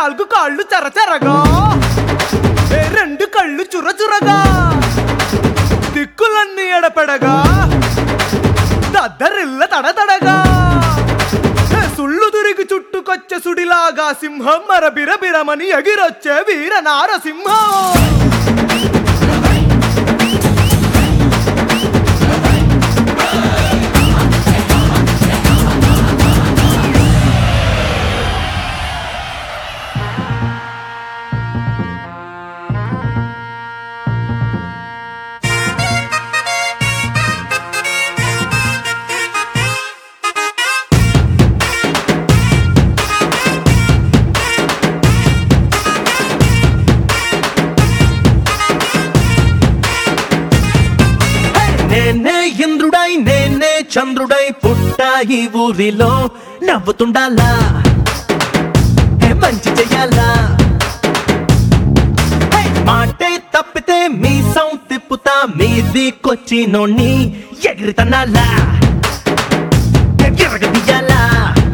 నాలుగు కాళ్ళు చరచరగా ఏ రెండు కళ్ళు చురచురగా దిక్కులన్నీ ఎడపెడగా దద్దరిల్ల తడతడగా ఏ సుళ్ళు తిరిగి చుట్టుకొచ్చే సుడిలాగా సింహం మర బిరబిరమని ఎగిరొచ్చే వీర నారసింహం నేనే ఇంద్రుడై నేనే చంద్రుడై పుట్టా ఈ ఊరిలో నవ్వుతుండాలా ఏ మంచి చెయ్యాలా హే, మాటే తప్పితే మీ సౌండ్ తిప్పుతా మీదికొచ్చి నోణ్ణి ఎగిరితనాలా ఎగిరగదీయాలా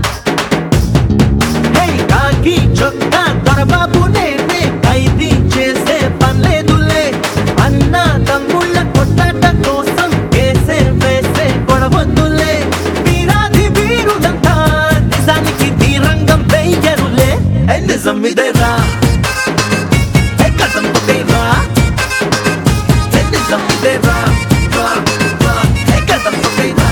హే కాకి చొక్కా దొరబాబు నేనే ఖైదీ చేసే పనిలేదులే అన్న తమ్ముళ్ళ కొట్టాట కోసం వేసే వేసే గొడవద్దులే వీరాది వీరుడంతా నిజానికి తీరంగం వెయ్యరులే ఏ నిజం ఇదేరా ఏ కథం ఇదేరా ఏ నిజం ఇదేరా వా, వా, ఏ కథం ఇదేరా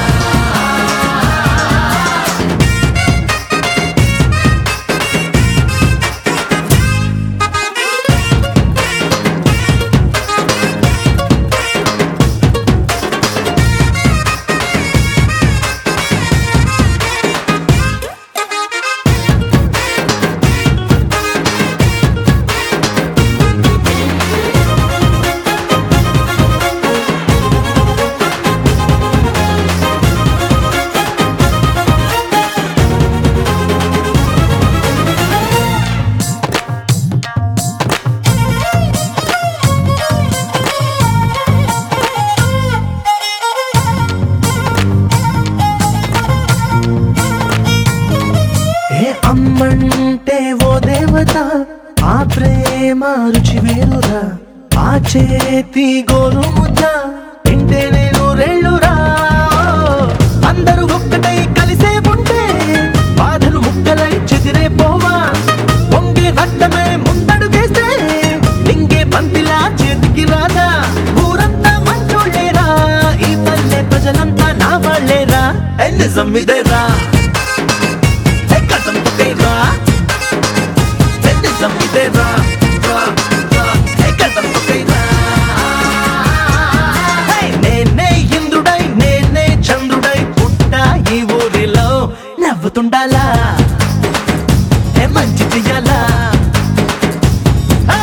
ఏ అమ్మంటే ఓ దేవత ఆ ప్రేమ రుచి వేరురా ఆ చేతి గోరు ముద్ద తింటే నేను రెళ్ళురా అందరూ ఒక్కటై కలిసే ఉంటే బాధలు ముక్కలై చెదిరే పోవా పొంగే రక్తమే ముందడుగేస్తే ఇంకే పంపిలా చేతికి రాదా ఊరంతా మంచోళ్ళేరా ఈ పల్లె ప్రజలంతా నా వాళ్ళేరా ఏ నిజం ఇదేరా ఏ కథం ఇదేరా ఏ నిజం ఇదేరా రా, రా, ఏ కథం ఇదేరా హే, నేనే ఇంద్రుడై నేనే చంద్రుడై పుట్టా ఈ ఊరిలో నవ్వుతుండాలా ఏ మంచి చెయ్యాలా హే!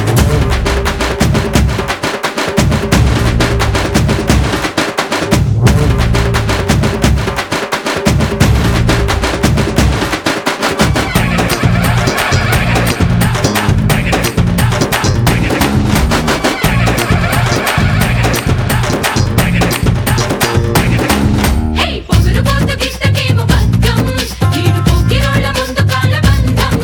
హే పొగరు పోతు గిట్టకేమో బద్ధం కీడు పోకిరోళ్ళ ముందు కాళ్ళ బంధం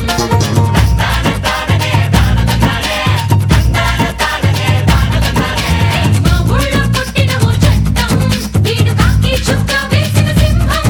మా ఊళ్ళో పుట్టిన ఓ చట్టం వీడు కాకి చుక్క వేసిన సింహం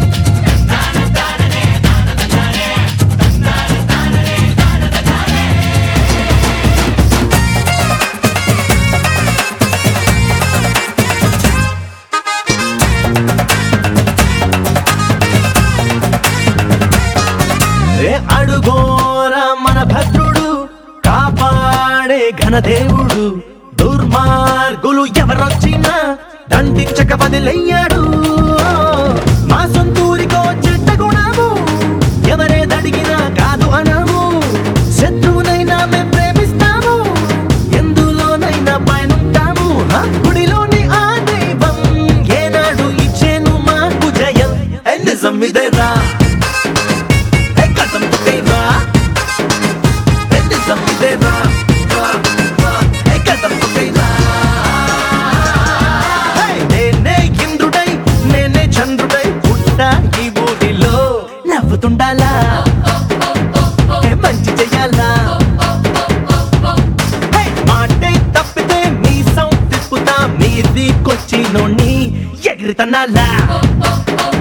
ఏ అడుగోరా మన భద్రుడు కాపాడే ఘనదేవుడు దుర్మార్గులు ఎవరొచ్చినా దండించక వదిలయ్యాడు మా సొంతూరికో చెడ్డ గుణము ఎవరేదడిగినా కాదు అనము శత్రువునైనా మేం ప్రేమిస్తాము ఎందులోనైనా పయనుంటాము ఆ గుడిలోని ఆ దైవం ఏనాడు ఇచ్చేను మాకు జయం ఏ నిజం ఇదేరా ఏ కథం ఇదేరా ఏ నిజం ఇదేరా వా, వా, ఏ కథం ఇదేరా హే, నేనే ఇంద్రుడై నేనే చంద్రుడై పుట్టా ఎగిరితన్నాలా ఓ ఓ ఓ